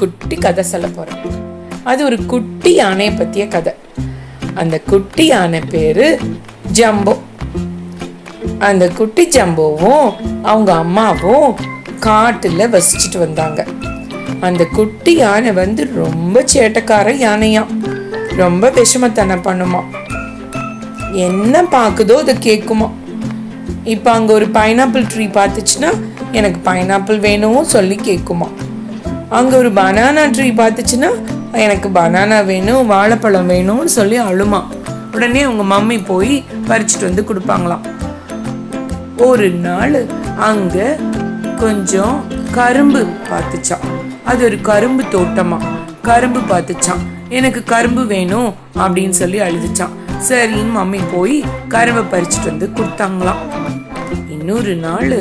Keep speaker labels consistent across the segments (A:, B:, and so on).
A: குட்டி கதை சொல்ல போறேன் அது ஒரு குட்டி யானையை பத்திய கதை அந்த குட்டி யானை பேரு ஜம்போ அந்த குட்டி ஜம்போவும் அவங்க அம்மாவும் காட்டுல வசிச்சுட்டு வந்தாங்க அந்த குட்டி யானை வந்து ரொம்ப சேட்டக்கார யானையாம் ரொம்ப விஷமத்தனம் பண்ணுமா என்ன பார்க்குதோ அதை கேட்குமா இப்போ அங்கே ஒரு பைனாப்பிள் ட்ரீ பார்த்துச்சுன்னா எனக்கு பைனாப்பிள் வேணும் சொல்லி கேட்குமா அங்கே ஒரு பனானா ட்ரீ பார்த்துச்சுன்னா எனக்கு பனானா வேணும் வாழைப்பழம் வேணும்னு சொல்லி அழுமா உடனே உங்க மம்மி போய் பறிச்சுட்டு வந்து கொடுப்பாங்களாம் ஒரு நாள் அங்க கொஞ்சம் கரும்பு பார்த்துச்சான் அது ஒரு கரும்பு தோட்டமா கரும்பு பார்த்துச்சான் எனக்கு கரும்பு வேணும் அப்படின்னு சொல்லி அழுதுச்சான் சரின்னு மம்மி போய் கரும்பை பறிச்சுட்டு வந்து கொடுத்தாங்களாம் இன்னொரு நாள்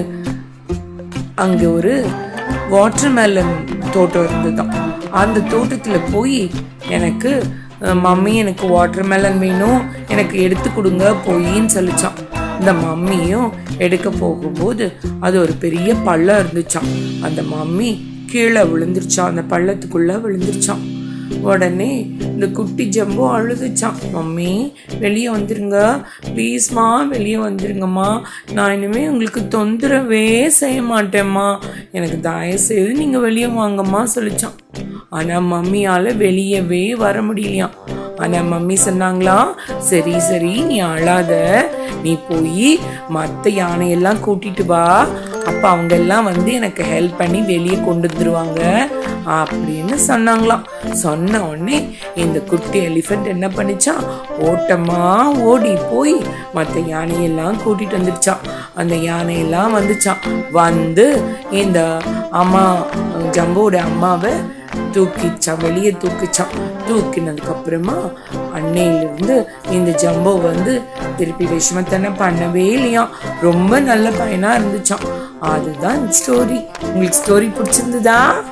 A: அங்க ஒரு வாட்டர்மெலன் தோட்டம் இருந்துதான் அந்த தோட்டத்துல போய் எனக்கு அஹ், மம்மி எனக்கு வாட்டர்மெலன் வேணும் எனக்கு எடுத்து கொடுங்க போயின்னு சொல்லிச்சான் இந்த மம்மியும் எடுக்க போகும்போது அது ஒரு பெரிய பள்ளம் இருந்துச்சாம் அந்த மம்மி கீழே விழுந்துருச்சான் அந்த பள்ளத்துக்குள்ள விழுந்துருச்சான் உடனே இந்த குட்டி ஜம்போ அழுதுச்சான் மம்மி வெளியே வந்துருங்க ப்ளீஸ்மா வெளியே வந்துருங்கம்மா நான் இனிமே உங்களுக்கு தொந்தரவே செய்ய மாட்டேம்மா எனக்கு தயவு செய்து நீங்க வெளியே வாங்கம்மா சொல்லிச்சான் ஆனா மம்மியால வெளியவே வர முடியலையாம் ஆனா மம்மி சொன்னாங்களா சரி சரி நீ அழாத நீ போய் மற்ற யானையெல்லாம் கூட்டிட்டு வா அப்ப அவங்க எல்லாம் வந்து எனக்கு ஹெல்ப் பண்ணி வெளியே கொண்டு வந்துருவாங்க அப்படின்னு சொன்னாங்களாம் சொன்ன உடனே இந்த குட்டி எலிஃபென்ட் என்ன பண்ணிச்சான் ஓட்டமா ஓடி போய் மற்ற யானையெல்லாம் கூட்டிட்டு வந்துடுச்சான் அந்த யானையெல்லாம் வந்துச்சான் வந்து இந்த அம்மா ஜம்போட அம்மாவை தூக்கிச்சான் வெளியே தூக்கிச்சான் தூக்கினதுக்கு அப்புறமா அன்னையிலிருந்து இந்த ஜம்போ வந்து திருப்பி விஷமத்தனை பண்ணவே இல்லையாம் ரொம்ப நல்ல பையனா இருந்துச்சான் அதுதான் ஸ்டோரி உங்களுக்கு ஸ்டோரி பிடிச்சிருந்ததா